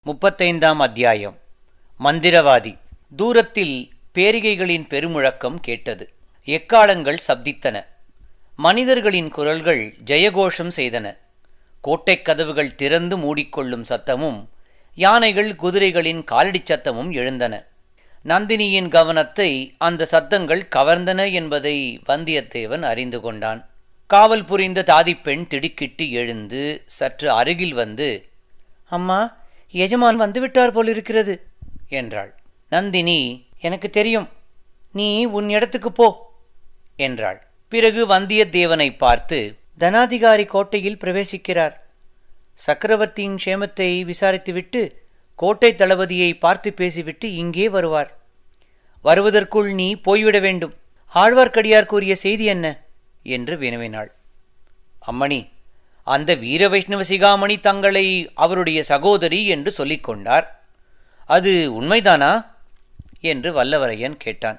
முப்பத்தைந்தாம் அத்தியாயம் மந்திரவாதி தூரத்தில் பேரிகைகளின் பெருமுழக்கம் கேட்டது எக்காலங்கள் சப்தித்தன மனிதர்களின் குரல்கள் ஜெயகோஷம் செய்தன கோட்டைக் கதவுகள் திறந்து மூடிக்கொள்ளும் சத்தமும் யானைகள் குதிரைகளின் காலடிச் சத்தமும் எழுந்தன நந்தினியின் கவனத்தை அந்த சத்தங்கள் கவர்ந்தன என்பதை வந்தியத்தேவன் அறிந்து கொண்டான் காவல் புரிந்த தாதிப்பெண் திடுக்கிட்டு எழுந்து சற்று அருகில் வந்து அம்மா எஜமான் வந்துவிட்டார் போலிருக்கிறது என்றாள் நந்தினி எனக்கு தெரியும் நீ உன் இடத்துக்கு போ என்றாள் பிறகு வந்தியத்தேவனை பார்த்து தனாதிகாரி கோட்டையில் பிரவேசிக்கிறார் சக்கரவர்த்தியின் க்ஷேமத்தை விசாரித்துவிட்டு கோட்டை தளபதியை பார்த்து பேசிவிட்டு இங்கே வருவார் வருவதற்குள் நீ போய்விட வேண்டும் ஆழ்வார்க்கடியார் கூறிய செய்தி என்ன என்று வினவினாள் அம்மணி அந்த வீர வைஷ்ணவ சிகாமணி தங்களை அவருடைய சகோதரி என்று சொல்லிக் கொண்டார் அது உண்மைதானா என்று வல்லவரையன் கேட்டான்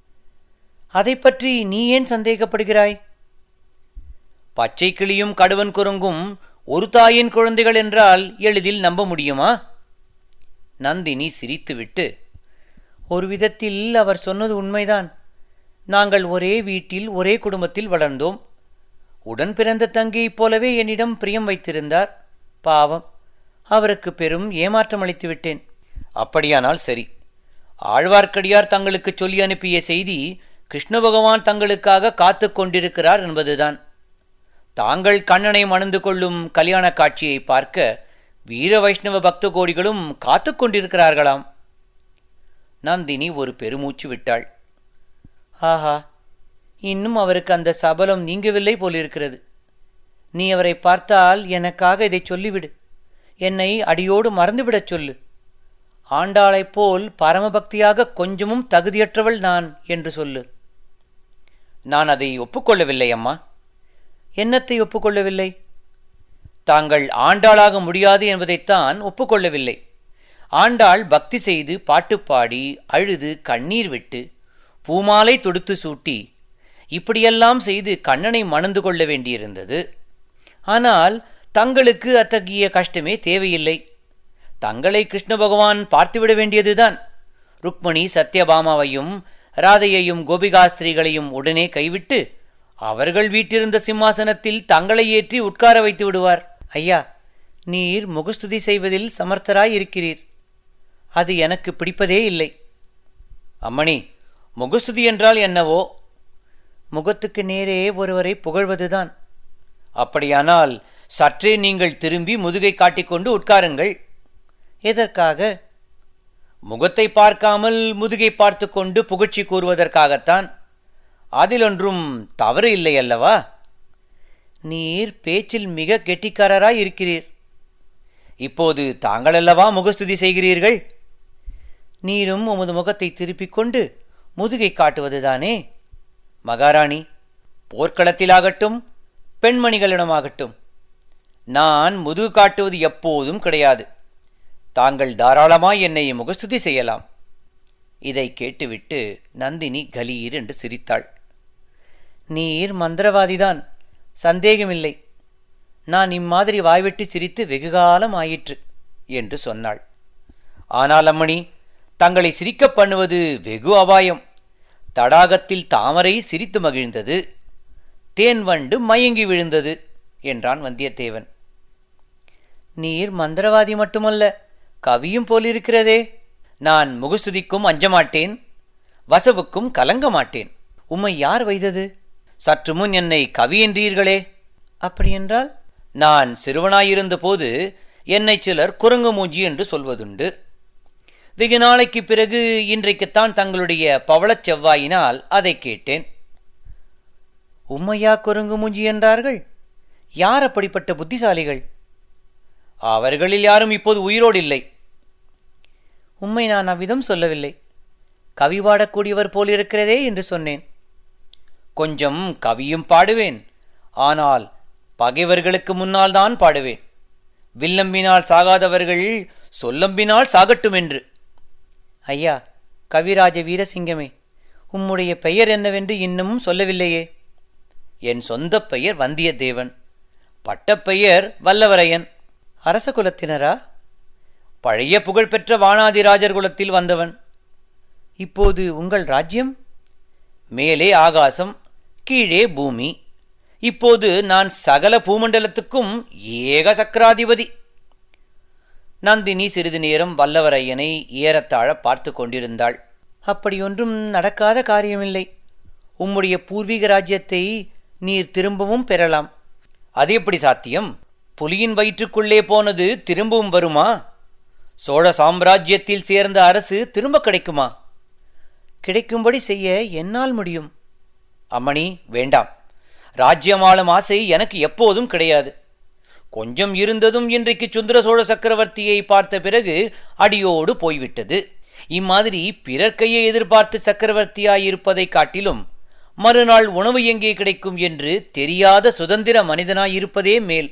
அதை பற்றி நீ ஏன் சந்தேகப்படுகிறாய் பச்சை கிளியும் கடுவன் குரங்கும் ஒரு தாயின் குழந்தைகள் என்றால் எளிதில் நம்ப முடியுமா நந்தினி சிரித்துவிட்டு ஒரு விதத்தில் அவர் சொன்னது உண்மைதான் நாங்கள் ஒரே வீட்டில் ஒரே குடும்பத்தில் வளர்ந்தோம் உடன் பிறந்த தங்கியைப் போலவே என்னிடம் பிரியம் வைத்திருந்தார் பாவம் அவருக்கு பெரும் ஏமாற்றம் அளித்து விட்டேன் அப்படியானால் சரி ஆழ்வார்க்கடியார் தங்களுக்கு சொல்லி அனுப்பிய செய்தி கிருஷ்ண பகவான் தங்களுக்காக காத்து கொண்டிருக்கிறார் என்பதுதான் தாங்கள் கண்ணனை மணந்து கொள்ளும் கல்யாண காட்சியை பார்க்க வீர வைஷ்ணவ பக்த கோடிகளும் காத்து கொண்டிருக்கிறார்களாம் நந்தினி ஒரு பெருமூச்சு விட்டாள் ஆஹா இன்னும் அவருக்கு அந்த சபலம் நீங்கவில்லை போலிருக்கிறது நீ அவரை பார்த்தால் எனக்காக இதை சொல்லிவிடு என்னை அடியோடு மறந்துவிடச் சொல்லு ஆண்டாளைப் போல் பரமபக்தியாக கொஞ்சமும் தகுதியற்றவள் நான் என்று சொல்லு நான் அதை ஒப்புக்கொள்ளவில்லை அம்மா என்னத்தை ஒப்புக்கொள்ளவில்லை தாங்கள் ஆண்டாளாக முடியாது என்பதைத்தான் ஒப்புக்கொள்ளவில்லை ஆண்டாள் பக்தி செய்து பாட்டு பாடி அழுது கண்ணீர் விட்டு பூமாலை தொடுத்து சூட்டி இப்படியெல்லாம் செய்து கண்ணனை மணந்து கொள்ள வேண்டியிருந்தது ஆனால் தங்களுக்கு அத்தகைய கஷ்டமே தேவையில்லை தங்களை கிருஷ்ண பகவான் பார்த்துவிட வேண்டியதுதான் ருக்மணி சத்யபாமாவையும் ராதையையும் கோபிகாஸ்திரிகளையும் உடனே கைவிட்டு அவர்கள் வீட்டிருந்த சிம்மாசனத்தில் தங்களை ஏற்றி உட்கார வைத்து விடுவார் ஐயா நீர் முகஸ்துதி செய்வதில் சமர்த்தராய் இருக்கிறீர் அது எனக்கு பிடிப்பதே இல்லை அம்மணி முகஸ்துதி என்றால் என்னவோ முகத்துக்கு நேரே ஒருவரை புகழ்வதுதான் அப்படியானால் சற்றே நீங்கள் திரும்பி முதுகை காட்டிக்கொண்டு உட்காருங்கள் எதற்காக முகத்தை பார்க்காமல் முதுகை பார்த்து கொண்டு புகழ்ச்சி கூறுவதற்காகத்தான் அதிலொன்றும் தவறு இல்லை அல்லவா நீர் பேச்சில் மிக கெட்டிக்காரராய் இருக்கிறீர் இப்போது தாங்களல்லவா முகஸ்துதி செய்கிறீர்கள் நீரும் உமது முகத்தை திருப்பிக் கொண்டு முதுகை காட்டுவதுதானே மகாராணி போர்க்களத்திலாகட்டும் பெண்மணிகளிடமாகட்டும் நான் முதுகு காட்டுவது எப்போதும் கிடையாது தாங்கள் தாராளமாய் என்னை முகஸ்துதி செய்யலாம் இதை கேட்டுவிட்டு நந்தினி கலீர் என்று சிரித்தாள் நீர் மந்திரவாதிதான் சந்தேகமில்லை நான் இம்மாதிரி வாய்விட்டு சிரித்து வெகுகாலம் ஆயிற்று என்று சொன்னாள் ஆனால் அம்மணி தங்களை சிரிக்கப் பண்ணுவது வெகு அபாயம் தடாகத்தில் தாமரை சிரித்து மகிழ்ந்தது தேன் வண்டு மயங்கி விழுந்தது என்றான் வந்தியத்தேவன் நீர் மந்திரவாதி மட்டுமல்ல கவியும் போலிருக்கிறதே நான் முகஸ்துதிக்கும் அஞ்சமாட்டேன் வசவுக்கும் கலங்க மாட்டேன் உம்மை யார் வைத்தது சற்று முன் என்னை கவி என்றீர்களே அப்படியென்றால் நான் சிறுவனாயிருந்த போது என்னை சிலர் குரங்கு மூஞ்சி என்று சொல்வதுண்டு வெகு நாளைக்கு பிறகு இன்றைக்குத்தான் தங்களுடைய பவளச் செவ்வாயினால் அதை கேட்டேன் உம்மையா குரங்கு மூஞ்சி என்றார்கள் யார் அப்படிப்பட்ட புத்திசாலிகள் அவர்களில் யாரும் இப்போது உயிரோடு இல்லை உம்மை நான் அவ்விதம் சொல்லவில்லை கவி பாடக்கூடியவர் போலிருக்கிறதே என்று சொன்னேன் கொஞ்சம் கவியும் பாடுவேன் ஆனால் பகைவர்களுக்கு முன்னால் தான் பாடுவேன் வில்லம்பினால் சாகாதவர்கள் சொல்லம்பினால் சாகட்டும் என்று ஐயா கவிராஜ வீரசிங்கமே உம்முடைய பெயர் என்னவென்று இன்னமும் சொல்லவில்லையே என் சொந்த பெயர் வந்தியத்தேவன் பட்டப்பெயர் வல்லவரையன் அரச குலத்தினரா பழைய புகழ்பெற்ற வானாதிராஜர் குலத்தில் வந்தவன் இப்போது உங்கள் ராஜ்யம் மேலே ஆகாசம் கீழே பூமி இப்போது நான் சகல பூமண்டலத்துக்கும் ஏக சக்கராதிபதி நந்தினி சிறிது நேரம் வல்லவரையனை ஏறத்தாழ பார்த்து கொண்டிருந்தாள் அப்படியொன்றும் நடக்காத காரியமில்லை உம்முடைய பூர்வீக ராஜ்யத்தை நீர் திரும்பவும் பெறலாம் அது எப்படி சாத்தியம் புலியின் வயிற்றுக்குள்ளே போனது திரும்பவும் வருமா சோழ சாம்ராஜ்யத்தில் சேர்ந்த அரசு திரும்ப கிடைக்குமா கிடைக்கும்படி செய்ய என்னால் முடியும் அம்மணி வேண்டாம் ராஜ்யமாளும் ஆசை எனக்கு எப்போதும் கிடையாது கொஞ்சம் இருந்ததும் இன்றைக்கு சுந்தர சோழ சக்கரவர்த்தியை பார்த்த பிறகு அடியோடு போய்விட்டது இம்மாதிரி பிறர் கையை எதிர்பார்த்து சக்கரவர்த்தியாயிருப்பதைக் காட்டிலும் மறுநாள் உணவு எங்கே கிடைக்கும் என்று தெரியாத சுதந்திர மனிதனாயிருப்பதே மேல்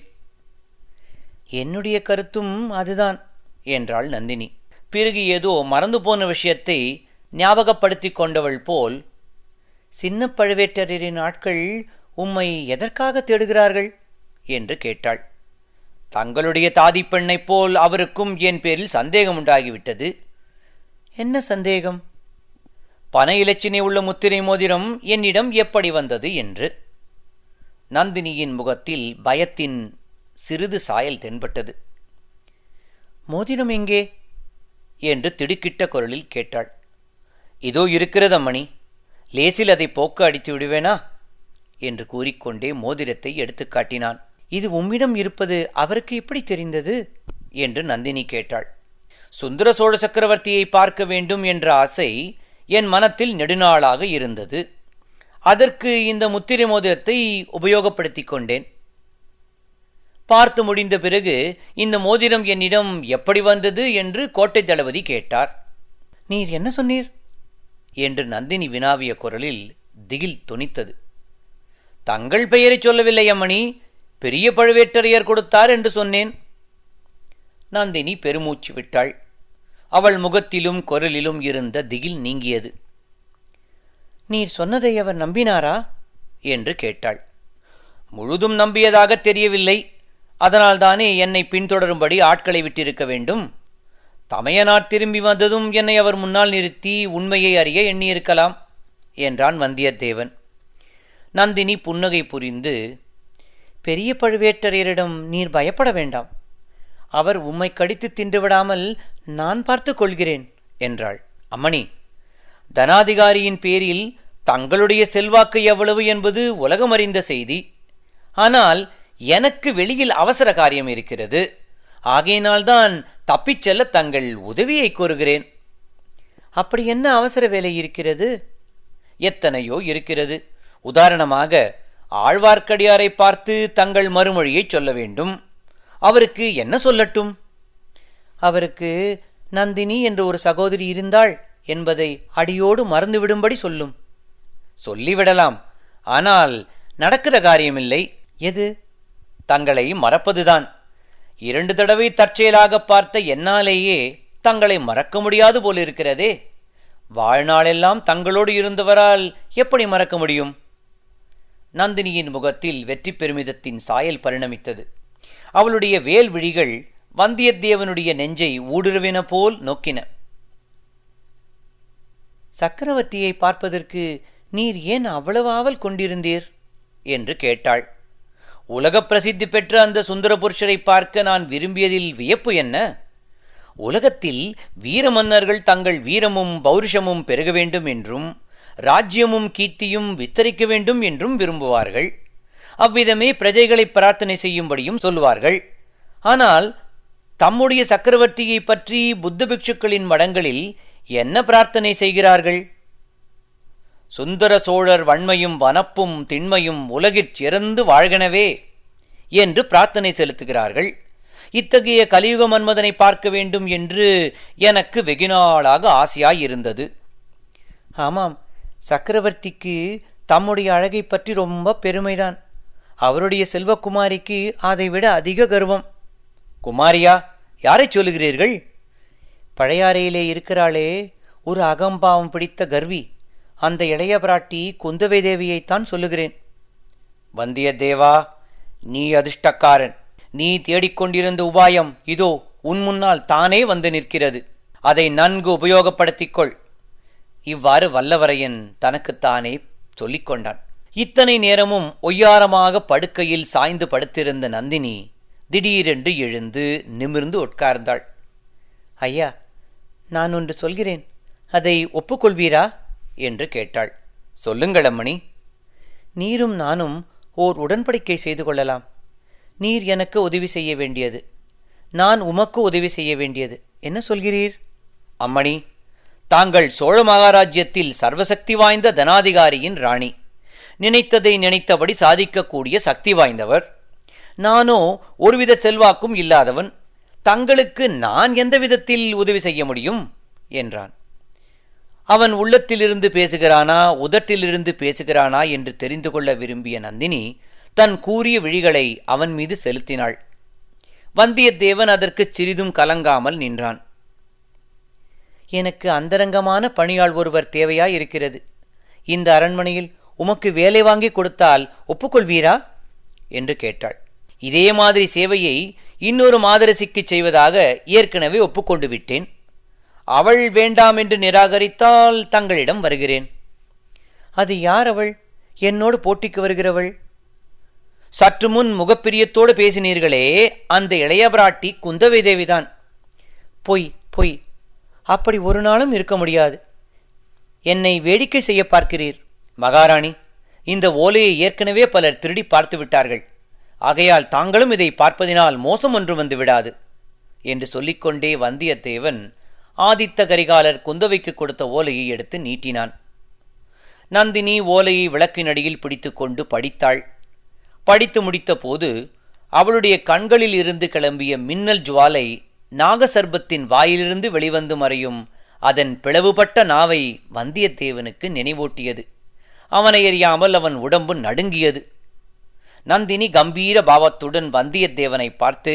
என்னுடைய கருத்தும் அதுதான் என்றாள் நந்தினி பிறகு ஏதோ மறந்து போன விஷயத்தை ஞாபகப்படுத்திக் கொண்டவள் போல் சின்ன பழுவேட்டரின் ஆட்கள் உம்மை எதற்காக தேடுகிறார்கள் என்று கேட்டாள் தங்களுடைய தாதி பெண்ணைப் போல் அவருக்கும் என் பேரில் சந்தேகம் உண்டாகிவிட்டது என்ன சந்தேகம் பண இலச்சினை உள்ள முத்திரை மோதிரம் என்னிடம் எப்படி வந்தது என்று நந்தினியின் முகத்தில் பயத்தின் சிறிது சாயல் தென்பட்டது மோதிரம் எங்கே என்று திடுக்கிட்ட குரலில் கேட்டாள் இதோ இருக்கிறது அம்மணி லேசில் அதை போக்க அடித்து விடுவேனா என்று கூறிக்கொண்டே மோதிரத்தை எடுத்துக் காட்டினான் இது உம்மிடம் இருப்பது அவருக்கு எப்படி தெரிந்தது என்று நந்தினி கேட்டாள் சுந்தர சோழ சக்கரவர்த்தியை பார்க்க வேண்டும் என்ற ஆசை என் மனத்தில் நெடுநாளாக இருந்தது அதற்கு இந்த முத்திரை மோதிரத்தை உபயோகப்படுத்திக் கொண்டேன் பார்த்து முடிந்த பிறகு இந்த மோதிரம் என்னிடம் எப்படி வந்தது என்று கோட்டை தளபதி கேட்டார் நீர் என்ன சொன்னீர் என்று நந்தினி வினாவிய குரலில் திகில் துணித்தது தங்கள் பெயரை சொல்லவில்லை அம்மணி பெரிய பழுவேட்டரையர் கொடுத்தார் என்று சொன்னேன் நந்தினி பெருமூச்சு விட்டாள் அவள் முகத்திலும் குரலிலும் இருந்த திகில் நீங்கியது நீர் சொன்னதை அவர் நம்பினாரா என்று கேட்டாள் முழுதும் நம்பியதாக தெரியவில்லை அதனால்தானே என்னை பின்தொடரும்படி ஆட்களை விட்டிருக்க வேண்டும் தமையனார் திரும்பி வந்ததும் என்னை அவர் முன்னால் நிறுத்தி உண்மையை அறிய எண்ணியிருக்கலாம் என்றான் வந்தியத்தேவன் நந்தினி புன்னகை புரிந்து பெரிய பழுவேட்டரையரிடம் நீர் பயப்பட வேண்டாம் அவர் உம்மை கடித்து தின்றுவிடாமல் நான் பார்த்துக் கொள்கிறேன் என்றாள் அம்மணி தனாதிகாரியின் பேரில் தங்களுடைய செல்வாக்கு எவ்வளவு என்பது உலகமறிந்த செய்தி ஆனால் எனக்கு வெளியில் அவசர காரியம் இருக்கிறது ஆகையினால்தான் தப்பிச் செல்ல தங்கள் உதவியை கோருகிறேன் அப்படி என்ன அவசர வேலை இருக்கிறது எத்தனையோ இருக்கிறது உதாரணமாக ஆழ்வார்க்கடியாரை பார்த்து தங்கள் மறுமொழியை சொல்ல வேண்டும் அவருக்கு என்ன சொல்லட்டும் அவருக்கு நந்தினி என்ற ஒரு சகோதரி இருந்தாள் என்பதை அடியோடு மறந்துவிடும்படி சொல்லும் சொல்லிவிடலாம் ஆனால் நடக்கிற காரியமில்லை எது தங்களை மறப்பதுதான் இரண்டு தடவை தற்செயலாக பார்த்த என்னாலேயே தங்களை மறக்க முடியாது போலிருக்கிறதே வாழ்நாளெல்லாம் தங்களோடு இருந்தவரால் எப்படி மறக்க முடியும் நந்தினியின் முகத்தில் வெற்றி பெருமிதத்தின் சாயல் பரிணமித்தது அவளுடைய வேல் விழிகள் வந்தியத்தேவனுடைய நெஞ்சை ஊடுருவின போல் நோக்கின சக்கரவர்த்தியை பார்ப்பதற்கு நீர் ஏன் அவ்வளவு ஆவல் கொண்டிருந்தீர் என்று கேட்டாள் உலக பிரசித்தி பெற்ற அந்த சுந்தர புருஷரை பார்க்க நான் விரும்பியதில் வியப்பு என்ன உலகத்தில் வீர மன்னர்கள் தங்கள் வீரமும் பௌருஷமும் பெருக வேண்டும் என்றும் ராஜ்யமும் கீர்த்தியும் வித்தரிக்க வேண்டும் என்றும் விரும்புவார்கள் அவ்விதமே பிரஜைகளை பிரார்த்தனை செய்யும்படியும் சொல்லுவார்கள் ஆனால் தம்முடைய சக்கரவர்த்தியை பற்றி புத்த பிக்ஷுக்களின் மடங்களில் என்ன பிரார்த்தனை செய்கிறார்கள் சுந்தர சோழர் வன்மையும் வனப்பும் திண்மையும் உலகிற் சிறந்து வாழ்கனவே என்று பிரார்த்தனை செலுத்துகிறார்கள் இத்தகைய கலியுக மன்மதனை பார்க்க வேண்டும் என்று எனக்கு வெகுநாளாக ஆசையாயிருந்தது ஆமாம் சக்கரவர்த்திக்கு தம்முடைய அழகை பற்றி ரொம்ப பெருமைதான் அவருடைய செல்வகுமாரிக்கு அதைவிட அதிக கர்வம் குமாரியா யாரை சொல்லுகிறீர்கள் பழையாறையிலே இருக்கிறாளே ஒரு அகம்பாவம் பிடித்த கர்வி அந்த இளைய பிராட்டி குந்தவை தேவியைத்தான் சொல்லுகிறேன் வந்தியத்தேவா நீ அதிர்ஷ்டக்காரன் நீ தேடிக்கொண்டிருந்த உபாயம் இதோ உன் முன்னால் தானே வந்து நிற்கிறது அதை நன்கு உபயோகப்படுத்திக் கொள் இவ்வாறு வல்லவரையன் தனக்குத்தானே சொல்லிக் கொண்டான் இத்தனை நேரமும் ஒய்யாரமாக படுக்கையில் சாய்ந்து படுத்திருந்த நந்தினி திடீரென்று எழுந்து நிமிர்ந்து உட்கார்ந்தாள் ஐயா நான் ஒன்று சொல்கிறேன் அதை ஒப்புக்கொள்வீரா என்று கேட்டாள் சொல்லுங்கள் அம்மணி நீரும் நானும் ஓர் உடன்படிக்கை செய்து கொள்ளலாம் நீர் எனக்கு உதவி செய்ய வேண்டியது நான் உமக்கு உதவி செய்ய வேண்டியது என்ன சொல்கிறீர் அம்மணி தாங்கள் சோழ மகாராஜ்யத்தில் சர்வசக்தி வாய்ந்த தனாதிகாரியின் ராணி நினைத்ததை நினைத்தபடி சாதிக்கக்கூடிய சக்தி வாய்ந்தவர் நானோ ஒருவித செல்வாக்கும் இல்லாதவன் தங்களுக்கு நான் எந்த விதத்தில் உதவி செய்ய முடியும் என்றான் அவன் உள்ளத்திலிருந்து பேசுகிறானா உதட்டிலிருந்து பேசுகிறானா என்று தெரிந்து கொள்ள விரும்பிய நந்தினி தன் கூறிய விழிகளை அவன் மீது செலுத்தினாள் வந்தியத்தேவன் அதற்கு சிறிதும் கலங்காமல் நின்றான் எனக்கு அந்தரங்கமான பணியாள் ஒருவர் தேவையாய் இருக்கிறது இந்த அரண்மனையில் உமக்கு வேலை வாங்கி கொடுத்தால் ஒப்புக்கொள்வீரா என்று கேட்டாள் இதே மாதிரி சேவையை இன்னொரு மாதரசிக்கு செய்வதாக ஏற்கனவே ஒப்புக்கொண்டு விட்டேன் அவள் வேண்டாம் என்று நிராகரித்தால் தங்களிடம் வருகிறேன் அது யார் அவள் என்னோடு போட்டிக்கு வருகிறவள் சற்று முன் முகப்பிரியத்தோடு பேசினீர்களே அந்த இளைய பிராட்டி குந்தவை தேவிதான் பொய் பொய் அப்படி ஒரு நாளும் இருக்க முடியாது என்னை வேடிக்கை செய்ய பார்க்கிறீர் மகாராணி இந்த ஓலையை ஏற்கனவே பலர் திருடி பார்த்து விட்டார்கள் ஆகையால் தாங்களும் இதை பார்ப்பதினால் மோசம் ஒன்று வந்து விடாது என்று சொல்லிக்கொண்டே வந்தியத்தேவன் ஆதித்த கரிகாலர் குந்தவைக்கு கொடுத்த ஓலையை எடுத்து நீட்டினான் நந்தினி ஓலையை விளக்கினடியில் பிடித்துக்கொண்டு படித்தாள் படித்து முடித்த போது அவளுடைய கண்களில் இருந்து கிளம்பிய மின்னல் ஜுவாலை நாகசர்பத்தின் வாயிலிருந்து வெளிவந்து மறையும் அதன் பிளவுபட்ட நாவை வந்தியத்தேவனுக்கு நினைவூட்டியது அவனை எறியாமல் அவன் உடம்பு நடுங்கியது நந்தினி கம்பீர பாவத்துடன் வந்தியத்தேவனை பார்த்து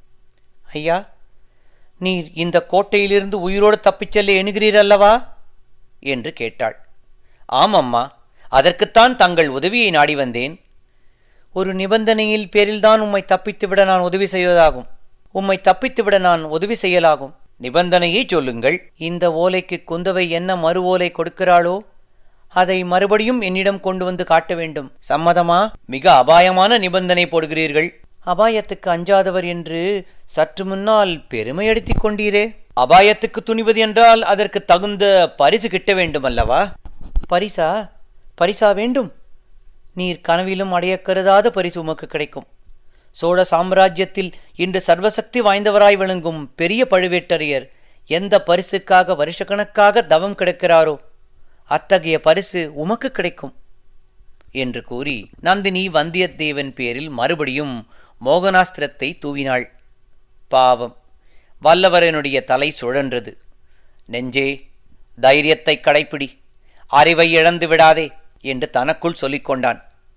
ஐயா நீர் இந்த கோட்டையிலிருந்து உயிரோடு தப்பிச் செல்ல எண்ணுகிறீர் அல்லவா என்று கேட்டாள் ஆமம்மா அதற்குத்தான் தங்கள் உதவியை நாடி வந்தேன் ஒரு நிபந்தனையில் பேரில்தான் உம்மை தப்பித்துவிட நான் உதவி செய்வதாகும் உம்மை தப்பித்துவிட நான் உதவி செய்யலாகும் நிபந்தனையை சொல்லுங்கள் இந்த ஓலைக்கு குந்தவை என்ன மறு ஓலை கொடுக்கிறாளோ அதை மறுபடியும் என்னிடம் கொண்டு வந்து காட்ட வேண்டும் சம்மதமா மிக அபாயமான நிபந்தனை போடுகிறீர்கள் அபாயத்துக்கு அஞ்சாதவர் என்று சற்று முன்னால் பெருமை அடித்துக் கொண்டீரே அபாயத்துக்கு துணிவது என்றால் அதற்கு தகுந்த பரிசு கிட்ட வேண்டும் அல்லவா பரிசா பரிசா வேண்டும் நீர் கனவிலும் அடைய கருதாத பரிசு உமக்கு கிடைக்கும் சோழ சாம்ராஜ்யத்தில் இன்று சர்வசக்தி வாய்ந்தவராய் விளங்கும் பெரிய பழுவேட்டரையர் எந்த பரிசுக்காக வருஷக்கணக்காக தவம் கிடக்கிறாரோ அத்தகைய பரிசு உமக்கு கிடைக்கும் என்று கூறி நந்தினி வந்தியத்தேவன் பேரில் மறுபடியும் மோகனாஸ்திரத்தை தூவினாள் பாவம் வல்லவரனுடைய தலை சுழன்றது நெஞ்சே தைரியத்தை கடைப்பிடி அறிவை இழந்து விடாதே என்று தனக்குள் சொல்லிக் கொண்டான்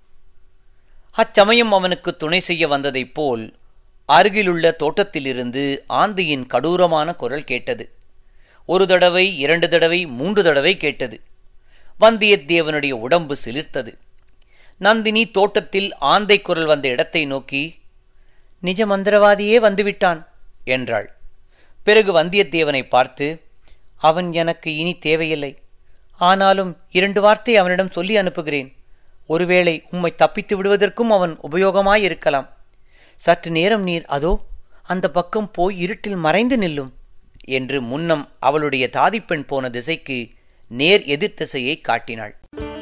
அச்சமயம் அவனுக்கு துணை செய்ய வந்ததைப் போல் அருகிலுள்ள தோட்டத்திலிருந்து ஆந்தையின் கடூரமான குரல் கேட்டது ஒரு தடவை இரண்டு தடவை மூன்று தடவை கேட்டது வந்தியத்தேவனுடைய உடம்பு சிலிர்த்தது நந்தினி தோட்டத்தில் ஆந்தை குரல் வந்த இடத்தை நோக்கி நிஜ மந்திரவாதியே வந்துவிட்டான் என்றாள் பிறகு வந்தியத்தேவனை பார்த்து அவன் எனக்கு இனி தேவையில்லை ஆனாலும் இரண்டு வார்த்தை அவனிடம் சொல்லி அனுப்புகிறேன் ஒருவேளை உம்மை தப்பித்து விடுவதற்கும் அவன் உபயோகமாயிருக்கலாம் சற்று நேரம் நீர் அதோ அந்த பக்கம் போய் இருட்டில் மறைந்து நில்லும் என்று முன்னம் அவளுடைய தாதிப்பெண் போன திசைக்கு நேர் எதிர் திசையை காட்டினாள்